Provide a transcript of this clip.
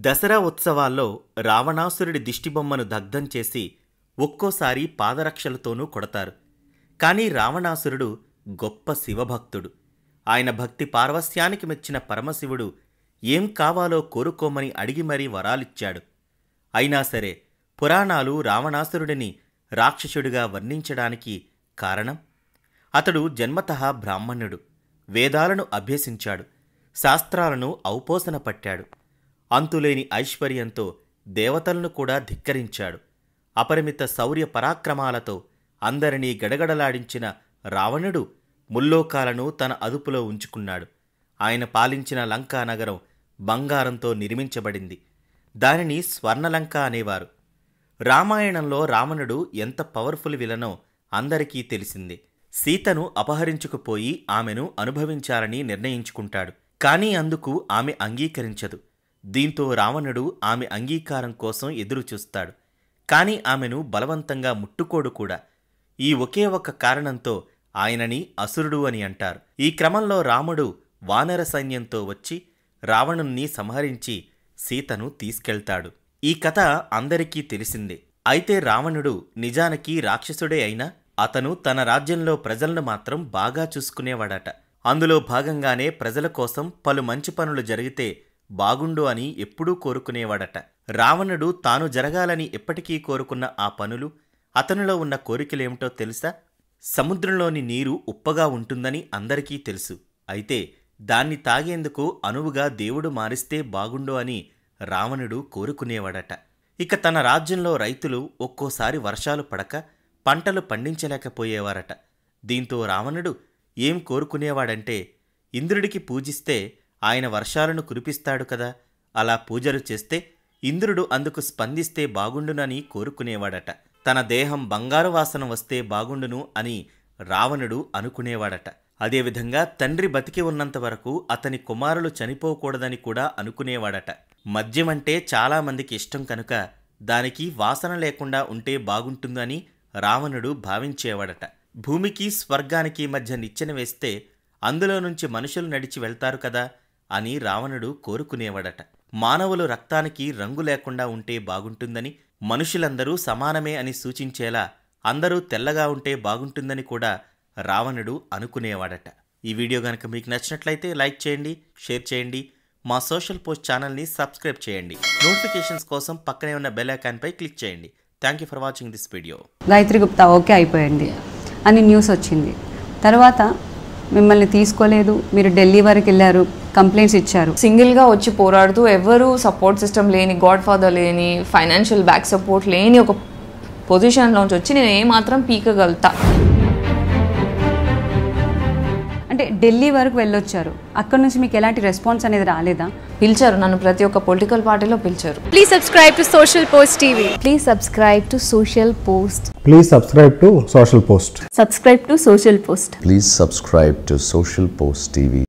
దసరా ఉత్సవాల్లో రావణాసురుడి దిష్టిబొమ్మను దగ్ధం చేసి ఒక్కోసారి పాదరక్షలతోనూ కొడతారు కానీ రావణాసురుడు గొప్ప శివభక్తుడు ఆయన భక్తి పార్వస్యానికి మెచ్చిన పరమశివుడు ఏం కావాలో కోరుకోమని అడిగి మరీ వరాలిచ్చాడు అయినా సరే పురాణాలు రావణాసురుడిని రాక్షసుడిగా వర్ణించడానికి కారణం అతడు జన్మతః బ్రాహ్మణుడు వేదాలను అభ్యసించాడు శాస్త్రాలను ఔపోసన పట్టాడు అంతులేని ఐశ్వర్యంతో దేవతలను కూడా ధిక్కరించాడు అపరిమిత శౌర్య పరాక్రమాలతో అందరినీ గడగడలాడించిన రావణుడు ముల్లోకాలను తన అదుపులో ఉంచుకున్నాడు ఆయన పాలించిన లంకా నగరం బంగారంతో నిర్మించబడింది దానిని స్వర్ణలంక అనేవారు రామాయణంలో రావణుడు ఎంత పవర్ఫుల్ విలనో అందరికీ తెలిసిందే సీతను అపహరించుకుపోయి ఆమెను అనుభవించాలని నిర్ణయించుకుంటాడు కానీ అందుకు ఆమె అంగీకరించదు దీంతో రావణుడు ఆమె అంగీకారం కోసం ఎదురుచూస్తాడు కానీ ఆమెను బలవంతంగా ముట్టుకోడు కూడా ఈ ఒకే ఒక్క కారణంతో ఆయనని అసురుడు అని అంటారు ఈ క్రమంలో రాముడు వానర సైన్యంతో వచ్చి రావణుణ్ణి సంహరించి సీతను తీసుకెళ్తాడు ఈ కథ అందరికీ తెలిసిందే అయితే రావణుడు నిజానికి రాక్షసుడే అయినా అతను తన రాజ్యంలో ప్రజలను మాత్రం బాగా చూసుకునేవాడట అందులో భాగంగానే ప్రజల కోసం పలు మంచి పనులు జరిగితే బాగుండు అని ఎప్పుడూ కోరుకునేవాడట రావణుడు తాను జరగాలని ఎప్పటికీ కోరుకున్న ఆ పనులు అతనిలో ఉన్న కోరికలేమిటో తెలుసా సముద్రంలోని నీరు ఉప్పగా ఉంటుందని అందరికీ తెలుసు అయితే దాన్ని తాగేందుకు అనువుగా దేవుడు మారిస్తే బాగుండు అని రావణుడు కోరుకునేవాడట ఇక తన రాజ్యంలో రైతులు ఒక్కోసారి వర్షాలు పడక పంటలు పండించలేకపోయేవారట దీంతో రావణుడు ఏం కోరుకునేవాడంటే ఇంద్రుడికి పూజిస్తే ఆయన వర్షాలను కురిపిస్తాడు కదా అలా పూజలు చేస్తే ఇంద్రుడు అందుకు స్పందిస్తే బాగుండునని కోరుకునేవాడట తన దేహం బంగారు వాసన వస్తే బాగుండును అని రావణుడు అనుకునేవాడట అదేవిధంగా తండ్రి బతికి ఉన్నంత వరకు అతని కుమారులు చనిపోకూడదని కూడా అనుకునేవాడట మద్యం అంటే చాలామందికి ఇష్టం కనుక దానికి వాసన లేకుండా ఉంటే బాగుంటుందని రావణుడు భావించేవాడట భూమికి స్వర్గానికి మధ్య నిచ్చెన వేస్తే అందులో నుంచి మనుషులు నడిచి వెళ్తారు కదా అని రావణుడు కోరుకునేవాడట మానవులు రక్తానికి రంగు లేకుండా ఉంటే బాగుంటుందని మనుషులందరూ సమానమే అని సూచించేలా అందరూ తెల్లగా ఉంటే బాగుంటుందని కూడా రావణుడు అనుకునేవాడట ఈ వీడియో కనుక మీకు నచ్చినట్లయితే లైక్ చేయండి షేర్ చేయండి మా సోషల్ పోస్ట్ ఛానల్ని సబ్స్క్రైబ్ చేయండి నోటిఫికేషన్స్ కోసం పక్కనే ఉన్న బెల్ ఐకాన్పై క్లిక్ చేయండి thank you for watching this video Gayatri Gupta okay అయిపోయింది అని న్యూస్ వచ్చింది తర్వాత మిమ్మల్ని తీసుకోలేదు మీరు ఢిల్లీ వరకు వెళ్ళారు కంప్లైంట్స్ ఇచ్చారు సింగిల్గా వచ్చి పోరాడుతూ ఎవరు సపోర్ట్ సిస్టమ్ లేని గాడ్ ఫాదర్ లేని ఫైనాన్షియల్ బ్యాక్ సపోర్ట్ లేని ఒక పొజిషన్లోంచి వచ్చి నేను ఏమాత్రం పీకగలుగుతా అంటే ఢిల్లీ వరకు వెళ్ళొచ్చారు అక్కడ నుంచి మీకు ఎలాంటి రెస్పాన్స్ అనేది రాలేదా పిలిచారు నన్ను ప్రతి ఒక్క పొలిటికల్ పార్టీలో పిలిచారు Please subscribe to Social Post TV. Please subscribe to Social Post. Please subscribe to Social Post. Subscribe to Social Post. Please subscribe to Social Post TV.